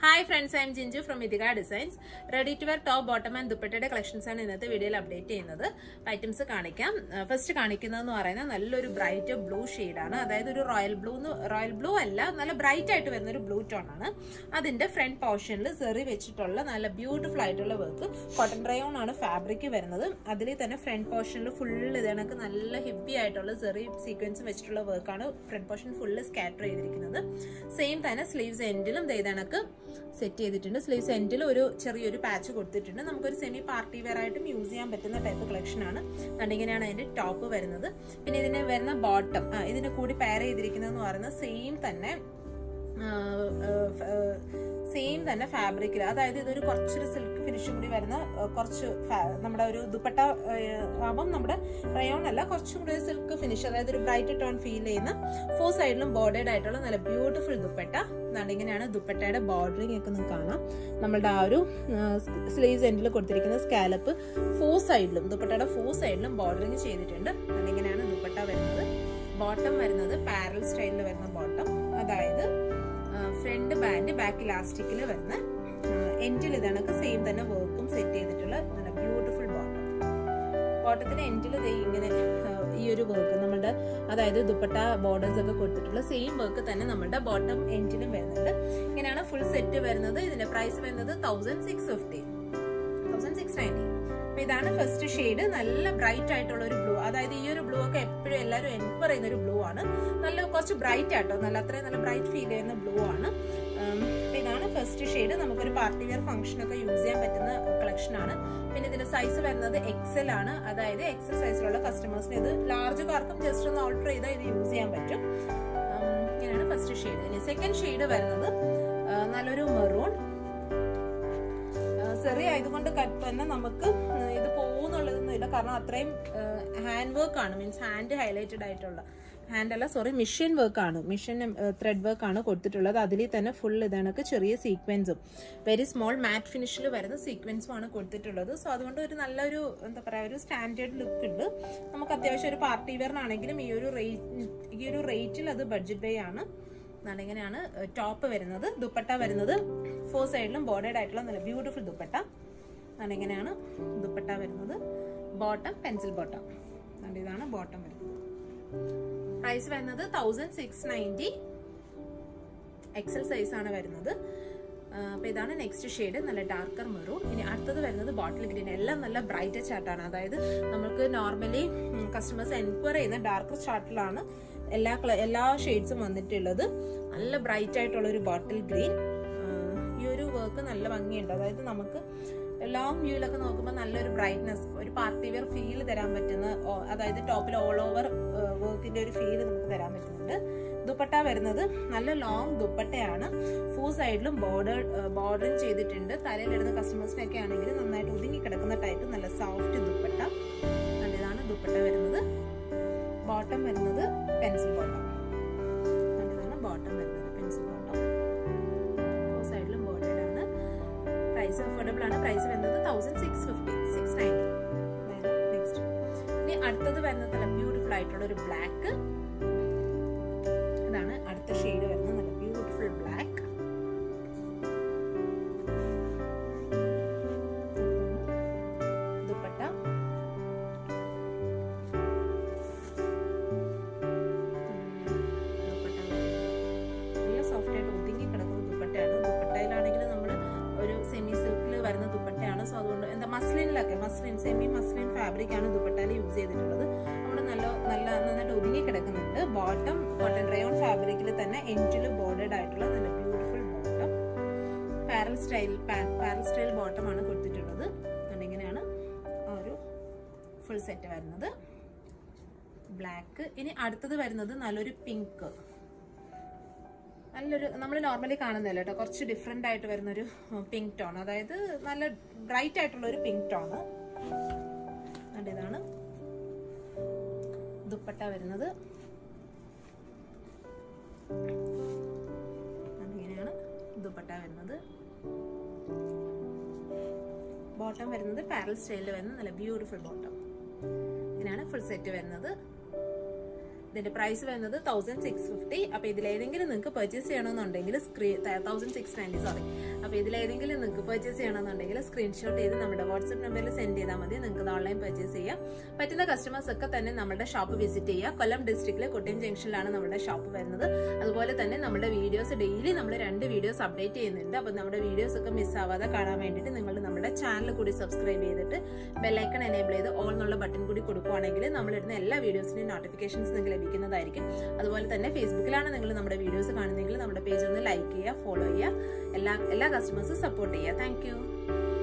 hi friends I am Jinchu from Ithika designs ready to wear top bottom and ദുപ്പട്ടയുടെ collections ആണ് ഇന്നത്തെ വീഡിയോയിൽ update ചെയ്യുന്നത് ഐറ്റംസ് കാണിക്കാം ഫസ്റ്റ് കാണിക്കുന്നതെന്ന് പറയുന്നത് നല്ലൊരു ബ്രൈറ്റ് ബ്ലൂ ആണ് അതായത് ഒരു റോയൽ ബ്ലൂ റോയൽ ബ്ലൂ അല്ല നല്ല ബ്രൈറ്റ് ആയിട്ട് വരുന്ന ഒരു ബ്ലൂ ടോൺ ആണ് അതിന്റെ ഫ്രണ്ട് പോർഷനിൽ സെറി വെച്ചിട്ടുള്ള നല്ല ബ്യൂട്ടിഫുൾ ആയിട്ടുള്ള വർക്ക് കോട്ടൺ റയോൺ ആണ് ഫാബ്രിക് വരുന്നത് അതിൽ തന്നെ ഫ്രണ്ട് പോർഷനിൽ ഫുള്ള് ഇതണക്ക് നല്ല ഹെവി ആയിട്ടുള്ള സെറി സീക്വൻസ് വെച്ചിട്ടുള്ള വർക്കാണ് ഫ്രണ്ട് പോർഷൻ ഫുള്ള് സ്കാറ്റർ ചെയ്തിരിക്കുന്നത് സെയിം തന്നെ സ്ലീവ്സ് എൻഡിലും ഇതണക്ക് സെറ്റ് ചെയ്തിട്ടുണ്ട് സ്ലീവ്സ് എൻഡിൽ ഒരു ചെറിയൊരു പാച്ച് കൊടുത്തിട്ടുണ്ട് നമുക്കൊരു സെമി പാർട്ടി വെയർ ആയിട്ടും യൂസ് ചെയ്യാൻ പറ്റുന്ന ടൈപ്പ് കളക്ഷൻ ആണ് അതുകൊണ്ട് ഇങ്ങനെയാണ് അതിന്റെ ടോപ്പ് വരുന്നത് പിന്നെ ഇതിന് വരുന്ന ബോട്ടം ഇതിന് കൂടി പെയർ ചെയ്തിരിക്കുന്നതെന്ന് പറയുന്നത് സെയിം തന്നെ സെയിം തന്നെ ഫാബ്രിക്കിൽ അതായത് ഇതൊരു കുറച്ചൊരു സിൽക്ക് ഫിനിഷും കൂടി വരുന്ന കുറച്ച് നമ്മുടെ ഒരു ദുപ്പട്ട ആവുമ്പം നമ്മുടെ റയോൺ അല്ല കുറച്ചും കൂടി ഒരു സിൽക്ക് ഫിനിഷ് അതായത് ഒരു ബ്രൈറ്റ് ടോൺ ഫീൽ ചെയ്യുന്ന ഫോർ സൈഡിലും ബോർഡേഡ് ആയിട്ടുള്ള നല്ല ബ്യൂട്ടിഫുൾ ദുപ്പട്ട എന്നാണ് ഇങ്ങനെയാണ് ദുപ്പട്ടയുടെ ബോർഡറിങ് ഒക്കെ നിങ്ങൾക്ക് കാണാം നമ്മളുടെ ആ ഒരു സ്ലീവ്സ് എൻഡിൽ കൊടുത്തിരിക്കുന്ന സ്കാലപ്പ് ഫോർ സൈഡിലും ദുപ്പട്ടയുടെ ഫോർ സൈഡിലും ബോർഡറിങ് ചെയ്തിട്ടുണ്ട് അതിങ്ങനെയാണ് ദുപ്പട്ട വരുന്നത് ബോട്ടം വരുന്നത് പാരൽ സ്റ്റൈലിൽ വരുന്ന ബോട്ടം അതായത് ഫ്രണ്ട് ബാൻഡ് ബാക്ക് ഇലാസ്റ്റിക്കിൽ വരുന്ന എൻഡിൽ ഇതണക്ക് സെയിം തന്നെ വർക്കും സെറ്റ് ചെയ്തിട്ടുള്ള നല്ല ബ്യൂട്ടിഫുൾ ബോട്ടം ബോട്ടത്തിന്റെ എൻഡിൽ ഇങ്ങനെ ഈ ഒരു വർക്ക് നമ്മുടെ അതായത് ദുപ്പട്ട ബോർഡേഴ്സ് ഒക്കെ കൊടുത്തിട്ടുള്ള സെയിം വർക്ക് തന്നെ നമ്മുടെ ബോട്ടം എൻഡിലും വരുന്നുണ്ട് ഇങ്ങനെയാണ് ഫുൾ സെറ്റ് വരുന്നത് ഇതിന്റെ പ്രൈസ് വരുന്നത് thousand six fifty thousand six ninety അപ്പൊ ഇതാണ് ഫസ്റ്റ് ഷെയ്ഡ് നല്ല ബ്രൈറ്റ് ആയിട്ടുള്ള ഒരു ബ്ലൂ അതായത് ഈ ഒരു ബ്ലൂ ഒക്കെ എപ്പോഴും എല്ലാവരും എനിക്ക് പറയുന്ന ഒരു ബ്ലൂ ആണ് നല്ല കുറച്ച് ബ്രൈറ്റ് ആട്ടോ നല്ല അത്രയും നല്ല ബ്രൈറ്റ് ഫീൽ ചെയ്യുന്ന ബ്ലൂ ആണ് ഇതാണ് ഫസ്റ്റ് ഷെയ്ഡ് നമുക്കൊരു പാർട്ടി വെയർ ഫംഗ്ഷൻ ഒക്കെ യൂസ് ചെയ്യാൻ പറ്റുന്ന കളക്ഷൻ ആണ് പിന്നെ ഇതിന്റെ സൈസ് വരുന്നത് എക്സൽ ആണ് അതായത് എക്സൽ സൈസിലുള്ള കസ്റ്റമേഴ്സിന് ഇത് ലാർജ് കാർക്കും ജസ്റ്റ് ഒന്ന് ഓൾട്ടർ ചെയ്താൽ ഇത് യൂസ് ചെയ്യാൻ പറ്റും ഇങ്ങനെയാണ് ഫസ്റ്റ് ഷെയ്ഡ് ഇനി സെക്കൻഡ് ഷെയ്ഡ് വരുന്നത് നല്ലൊരു മെറൂൺ ചെറിയ ആയതുകൊണ്ട് തന്നെ നമുക്ക് ഇത് പോകുന്നുള്ളതൊന്നും ഇല്ല കാരണം അത്രയും ഹാൻഡ് വർക്ക് ആണ് മീൻസ് ഹാൻഡ് ഹൈലൈറ്റഡ് ആയിട്ടുള്ള ഹാൻഡ് അല്ല സോറി മിഷൻ വർക്ക് ആണ് മിഷൻ ത്രെഡ് വർക്ക് ആണ് കൊടുത്തിട്ടുള്ളത് അതിൽ തന്നെ ഫുൾ ഇതണക്ക് ചെറിയ സീക്വൻസും വെരി സ്മോൾ മാറ്റ് ഫിനിഷിൽ വരുന്ന സീക്വൻസും ആണ് കൊടുത്തിട്ടുള്ളത് സോ അതുകൊണ്ട് ഒരു നല്ലൊരു എന്താ പറയുക ഒരു സ്റ്റാൻഡേർഡ് ലുക്ക് ഉണ്ട് നമുക്ക് അത്യാവശ്യം ഒരു പാർട്ടി വെയറിനാണെങ്കിലും ഈ ഒരു റേറ്റ് ഈ ഒരു റേറ്റിൽ അത് ബഡ്ജറ്റ് വേ ആണ് എന്നാണ് ഇങ്ങനെയാണ് ടോപ്പ് വരുന്നത് ദുപ്പട്ട വരുന്നത് ഫോർ സൈഡിലും ബോർഡേഡ് ആയിട്ടുള്ള നല്ല ബ്യൂട്ടിഫുൾ ദുപ്പട്ട എന്നാണ് ഇങ്ങനെയാണ് ദുപ്പട്ട വരുന്നത് ബോട്ടം പെൻസിൽ ബോട്ടം ഇതാണ് ബോട്ടം വരുന്നത് പ്രൈസ് വരുന്നത് thousand six ninety XL size ആണ് വരുന്നത് അപ്പൊ ഇതാണ് നെക്സ്റ്റ് ഷെയ്ഡ് നല്ല ഡാർക്കർ മെറൂൺ ഇനി അടുത്തത് വരുന്നത് ബോട്ടിൽ ഗ്രീൻ എല്ലാം നല്ല ബ്രൈറ്റ് ചാർട്ടാണ് അതായത് നമുക്ക് നോർമലി കസ്റ്റമേഴ്സ് എൻക്വയറി ചെയ്യുന്ന ഡാർക്കർ ചാർട്ടിലാണ് എല്ലാ എല്ലാ ഷെയ്ഡ്സും വന്നിട്ടുള്ളത് നല്ല ബ്രൈറ്റ് ആയിട്ടുള്ള ഒരു ബോട്ടിൽ ഗ്രീൻ ഈ ഒരു വർക്ക് നല്ല ഭംഗിയുണ്ട് അതായത് നമുക്ക് ലോങ് വ്യൂയിലൊക്കെ നോക്കുമ്പോൾ നല്ലൊരു ബ്രൈറ്റ്നെസ് ഒരു പാർട്ടി വെയർ ഫീൽ തരാൻ പറ്റുന്ന അതായത് ടോപ്പിൽ ഓൾ ഓവർ വർക്കിന്റെ ഒരു ഫീൽ നമുക്ക് തരാൻ പറ്റുന്നുണ്ട് ദുപ്പട്ട വരുന്നത് നല്ല ലോങ് ദുപ്പട്ടയാണ് ഫൂ സൈഡിലും ബോർഡർ ബോർഡറിങ് ചെയ്തിട്ടുണ്ട് തലയിലിടുന്ന കസ്റ്റമേഴ്സിനൊക്കെ ആണെങ്കിൽ നന്നായിട്ട് ഒതുങ്ങി കിടക്കുന്ന ടൈപ്പ് നല്ല സോഫ്റ്റ് ദുപ്പട്ട നല്ലതാണ് ദുപ്പട്ട വരുന്നത് ബോട്ടം വരുന്നത് പെൻസിൽ ബോട്ടം നല്ലതാണ് ബോട്ടം വരുന്നത് പെൻസിൽ ബോട്ടം ഫോർ സൈഡിലും ബോർഡഡ് ആണ് പ്രൈസ് അഫോർഡബിൾ ആണ് പ്രൈസ് വരുന്നത് thousand six fifty six ninety next ഇനി അടുത്തത് വരുന്നത് നല്ല ബ്യൂട്ടിഫുൾ ആയിട്ടുള്ള ഒരു ബ്ലാക്ക് അതാണ് അടുത്ത ഷെയ്ഡ് വരുന്നത് നല്ല ബ്യൂട്ടിഫുൾ ബ്ലാക്ക് ദുപ്പട്ട നല്ല സോഫ്റ്റ് ആയിട്ട് ഒതുങ്ങി കിടക്കുന്ന ദുപ്പട്ടയാണ് ദുപ്പട്ടയിലാണെങ്കിൽ നമ്മൾ ഒരു സെമി സിൽക്കിൽ വരുന്ന ദുപ്പട്ടയാണ് സോ അതുകൊണ്ട് എന്താ മസ്ലിനിലൊക്കെ മസ്ലിൻ സെമി മസ്ലിൻ ഫാബ്രിക് ആണ് ദുപ്പട്ടയിൽ യൂസ് ചെയ്തിട്ടുള്ളത് അവിടെ നല്ല നല്ല നന്നായിട്ട് ഒതുങ്ങി കിടക്കുന്നുണ്ട് ബോട്ടം കോട്ടൺ റയോൺ ഫാബ്രിക്കിൽ തന്നെ എൻഡിൽ ബോർഡഡ് ആയിട്ടുള്ള നല്ല beautiful bottom parallel style parallel style bottom ആണ് കൊടുത്തിട്ടുള്ളത് ഇങ്ങനെയാണ് ആ ഒരു ഫുൾ സെറ്റ് വരുന്നത് ബ്ലാക്ക് ഇനി അടുത്തത് വരുന്നത് നല്ലൊരു പിങ്ക് നല്ലൊരു നമ്മൾ നോർമലി കാണുന്നില്ല കേട്ടോ കുറച്ച് ഡിഫറെൻ്റ് ആയിട്ട് വരുന്നൊരു പിങ്ക് ടോൺ അതായത് നല്ല ബ്രൈറ്റ് ആയിട്ടുള്ള ഒരു പിങ്ക് ടോണ് ഇതാണ് ദുപ്പട്ട വരുന്നത് ഇങ്ങനെയാണ് ദുപ്പട്ട വരുന്നത് ബോട്ടം വരുന്നത് പാരൽ സ്റ്റൈലിൽ വരുന്ന നല്ല ബ്യൂട്ടിഫുൾ ബോട്ടം ഇങ്ങനെയാണ് ഫുൾ സെറ്റ് വരുന്നത് ഇതിന്റെ പ്രൈസ് വരുന്നത് തൗസൻഡ് സിക്സ് ഫിഫ്റ്റി അപ്പൊ ഇതിലേതെങ്കിലും നിങ്ങൾക്ക് പർച്ചേസ് ചെയ്യണമെന്നുണ്ടെങ്കിൽ screen thousand six ninety sorry അപ്പൊ ഇതിലേതെങ്കിലും നിങ്ങൾക്ക് പർച്ചേസ് ചെയ്യണമെന്നുണ്ടെങ്കിൽ സ്ക്രീൻഷോട്ട് ചെയ്ത് നമ്മുടെ വാട്സ്ആപ്പ് നമ്പറിൽ സെൻഡ് ചെയ്താൽ മതി നിങ്ങൾക്ക് ഓൺലൈൻ പർച്ചേസ് ചെയ്യാം പറ്റുന്ന കസ്റ്റമേഴ്സ് ഒക്കെ തന്നെ നമ്മുടെ ഷോപ്പ് വിസിറ്റ് ചെയ്യുക കൊല്ലം ഡിസ്ട്രിക്റ്റിലെ കൊട്ടിയം ജംഗ്ഷനിലാണ് നമ്മുടെ ഷോപ്പ് വരുന്നത് അതുപോലെ തന്നെ നമ്മുടെ വീഡിയോസ് ഡെയിലി നമ്മൾ രണ്ട് വീഡിയോസ് അപ്ഡേറ്റ് ചെയ്യുന്നുണ്ട് അപ്പൊ നമ്മുടെ വീഡിയോസ് ഒക്കെ മിസ് ആവാതെ കാണാൻ വേണ്ടിയിട്ട് നിങ്ങൾ നമ്മുടെ ചാനൽ കൂടി സബ്സ്ക്രൈബ് ചെയ്തിട്ട് ബെല്ലൈക്കൺ എനേബിൾ ചെയ്ത് ഓൾ എന്നുള്ള ബട്ടൺ കൂടി കൊടുക്കുവാണെങ്കിൽ നമ്മളിടുന്ന എല്ലാ വീഡിയോസിന്റെയും നോട്ടിഫിക്കേഷൻസ് നിങ്ങൾക്ക് ലഭിക്കുന്നതായിരിക്കും അതുപോലെ തന്നെ ഫേസ്ബുക്കിലാണ് നിങ്ങൾ നമ്മുടെ വീഡിയോസ് കാണുന്നതെങ്കിൽ നമ്മുടെ പേജ് ഒന്ന് ലൈക്ക് ചെയ്യുക ഫോളോ ചെയ്യുക എല്ലാ എല്ലാ കസ്റ്റമേഴ്സും സപ്പോർട്ട് ചെയ്യുക താങ്ക്